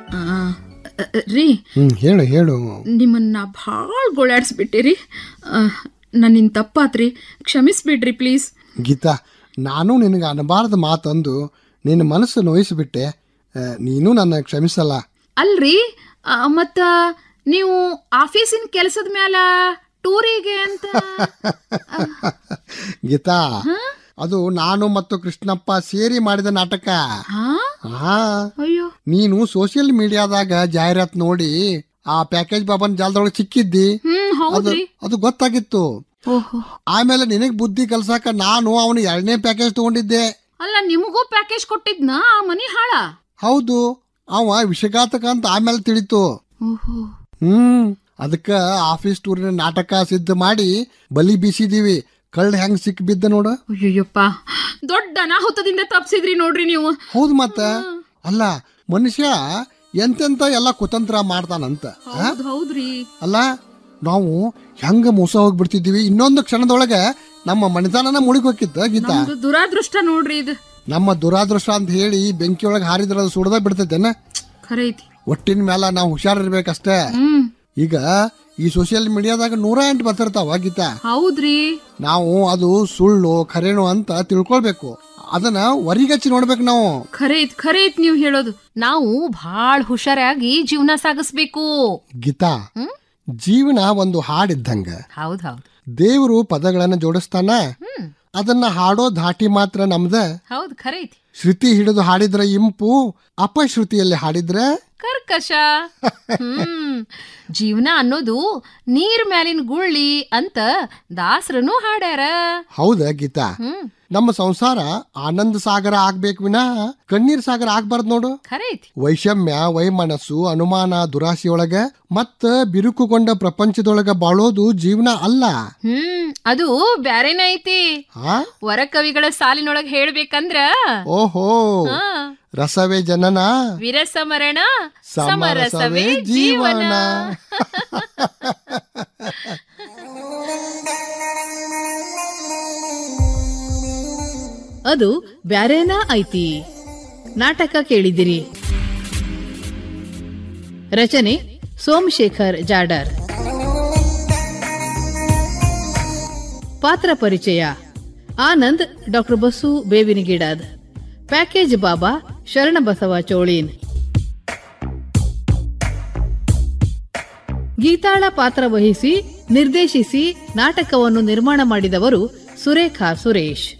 ಆ, ಅ, ರೀ ಹ್ಮ್ ಹೇಳು ಹೇಳು ನಿಮ್ಮನ್ನ ಭಾಳ ಗೋಳಾಡ್ಸ್ಬಿಟ್ಟಿರಿ ನನ್ನಿನ್ ತಪ್ಪಾತ್ರಿ ಕ್ಷಮಿಸ್ಬಿಡ್ರಿ ಪ್ಲೀಸ್ ಗೀತಾ ನಾನು ನಿನಗೆ ಅನಬಾರದ ಮಾತಂದು ನಿನ್ನ ಮನಸ್ಸು ನೋಯಿಸಿಬಿಟ್ಟೆ ಆ, ನೀನು ನನ್ನ ಕ್ಷಮಿಸಲ್ಲ ಅಲ್ರಿ ಆ, ಮತ್ತ ನೀವು ಆಫೀಸಿನ ಕೆಲಸದ ಮ್ಯಾಲ ಟೂರಿಗೆ ಅಂತ ಗೀತಾ ಅದು ನಾನು ಮತ್ತು ಕೃಷ್ಣಪ್ಪ ಸೇರಿ ಮಾಡಿದ ನಾಟಕ ಹಾ ಹಾ ಅಯ್ಯೋ ನೀನು ಸೋಷಿಯಲ್ ಮೀಡಿಯಾದಾಗ ಜಾಹೀರಾತ್ ನೋಡಿ ಆ ಪ್ಯಾಕೇಜ್ ಬಾಬನ್ ಜಾಲದೊಳಗೆ ಸಿಕ್ಕಿದ್ದಿ ಹ್ಮ್ ಅದು ಹೌದ್ರಿ ಅದು ಗೊತ್ತಾಗಿತ್ತು ಓಹೋ ಆಮೇಲೆ ನಿನಗ್ ಬುದ್ಧಿ ಕಲ್ಸಾಕ ನಾನು ಅವನು ಎರಡನೇ ಪ್ಯಾಕೇಜ್ ತಗೊಂಡಿದ್ದೆ ಅಲ್ಲ ನಿಮಗೂ ಪ್ಯಾಕೇಜ್ ಕೊಟ್ಟಿದ್ನ ಆ ಮನಿ ಹಾಳ ಹೌದು ಅವ ವಿಷಘಾತಕ ಅಂತ ಆಮೇಲೆ ತಿಳಿತು ಓಹೋ ಹ್ಮ್ ಅದಕ್ಕ ಆಫೀಸ್ ಟೂರಿನ ನಾಟಕ ಸಿದ್ಧ ಮಾಡಿ ಬಲಿ ಬೀಸಿದೀವಿ ಕಳ್ಳ ಹೆಂಗ್ ಸಿಕ್ ಬಿದ್ದ ನೋಡು ಅಯ್ಯಯ್ಯಪ್ಪ ದೊಡ್ಡ ಅನಾಹುತದಿಂದ ತಪ್ಸಿದ್ರಿ ನೋಡ್ರಿ ನೀವು ಹೌದು ಮತ್ತ ಅಲ್ಲ ಮನುಷ್ಯ ಎಂತೆಂತ ಎಲ್ಲ ಕುತಂತ್ರ ಮಾಡ್ತಾನಂತ ಆ? ಹೌದ್ ಹೌದ್ರಿ ಅಲ್ಲ ನಾವು ಹೆಂಗ ಮೋಸ ಹೋಗ್ಬಿಡ್ತಿದ್ದೀವಿ ಇನ್ನೊಂದು ಕ್ಷಣದೊಳಗೆ ನಮ್ಮ ಮಣಿತನನ ಮುಳುಗಿ ಹೋಗಿತ್ತ ಗೀತಾ ನಮ್ದು ದುರಾದೃಷ್ಟ ನೋಡ್ರಿ ಇದು ನಮ್ಮ ದುರಾದೃಷ್ಟ ಅಂತ ಹೇಳಿ ಬೆಂಕಿಯೊಳಗೆ ಹಾರಿದ್ರ ಅದು ಸುಡದ ಬಿಡ್ತೈತೇನ ಖರೆ ಐತಿ ಒಟ್ಟಿನ ಮೇಲೆ ನಾವು ಹುಷಾರಿರ್ಬೇಕಷ್ಟೇ ಹ್ಮ್ ಈಗ ಈ ಸೋಷಿಯಲ್ ಮೀಡಿಯಾದಾಗ ನೂರ ಎಂಟು ಬರ್ತಿರ್ತಾವ ಗೀತಾ ಹೌದ್ರಿ ನಾವು ಅದು ಸುಳ್ಳು ಖರೇನು ಅಂತ ತಿಳ್ಕೊಳ್ಬೇಕು ಅದನ್ನ ವರಿಗಚ್ಚಿ ನೋಡ್ಬೇಕು ನಾವು ಖರೆ ಐತ್ ಖರೆ ಐತ್ ನೀವು ಹೇಳೋದು ನಾವು ಭಾಳ ಹುಷಾರಾಗಿ ಜೀವನ ಸಾಗಿಸ್ಬೇಕು ಗೀತಾ ಹ್ಮ್? ಜೀವನ ಒಂದು ಹಾಡಿದ್ದಂಗ ಹೌದ್ ಹೌದ್ ದೇವರು ಪದಗಳನ್ನ ಜೋಡಿಸ್ತಾನ ಹ್ಮ್ ಅದನ್ನ ಹಾಡೋ ಧಾಟಿ ಮಾತ್ರ ನಮ್ದ ಹೌದ್ ಖರೆ ಐತಿ ಶ್ರುತಿ ಹಿಡಿದು ಹಾಡಿದ್ರ ಇಂಪು ಅಪಶ್ರುತಿಯಲ್ಲಿ ಹಾಡಿದ್ರ ಕರ್ಕಶ ಹ್ಮ್ ಜೀವನ ಅನ್ನೋದು ನೀರ್ ಮ್ಯಾಲಿನ ಗುಳ್ಳಿ ಅಂತ ದಾಸರನು ಹಾಡ್ಯಾರ ಹೌದ ಗೀತಾ ಹ್ಮ್ ನಮ್ಮ ಸಂಸಾರ ಆನಂದ ಸಾಗರ ಆಗ್ಬೇಕು ವಿನ ಕಣ್ಣೀರ್ ಸಾಗರ ಆಗ್ಬಾರ್ದು ನೋಡು ಖರೆ ಐತಿ ವೈಷಮ್ಯ ವೈಮನಸ್ಸು ಅನುಮಾನ ದುರಾಸೆಯೊಳಗ ಮತ್ತ ಬಿರುಕುಗೊಂಡ ಪ್ರಪಂಚದೊಳಗ ಬಾಳೋದು ಜೀವನ ಅಲ್ಲ ಹ್ಮ್ ಅದು ಬ್ಯಾರೇನ ಐತಿ ಹಾ ವರಕವಿಗಳ ಸಾಲಿನೊಳಗ್ ಹೇಳ್ಬೇಕಂದ್ರ ಓಹೋ ಹಾ, ರಸವೇ ಜನನ ವಿರಸ ಮರಣ ಸಮರಸವೇ ಜೀವನ ಅದು ಬ್ಯಾರೇನ ಐತಿ ನಾಟಕ ಕೇಳಿದಿರಿ ರಚನೆ ಸೋಮಶೇಖರ್ ಜಾಡರ್ ಪಾತ್ರ ಪರಿಚಯ ಆನಂದ್ ಡಾಕ್ಟರ್ ಬಸು ಬೇವಿನಗಿಡದ್ ಪ್ಯಾಕೇಜ್ ಬಾಬಾ ಶರಣಬಸವ ಚೋಳೀನ್ ಗೀತಾಳ ಪಾತ್ರ ವಹಿಸಿ ನಿರ್ದೇಶಿಸಿ ನಾಟಕವನ್ನು ನಿರ್ಮಾಣ ಮಾಡಿದವರು ಸುರೇಖಾ ಸುರೇಶ್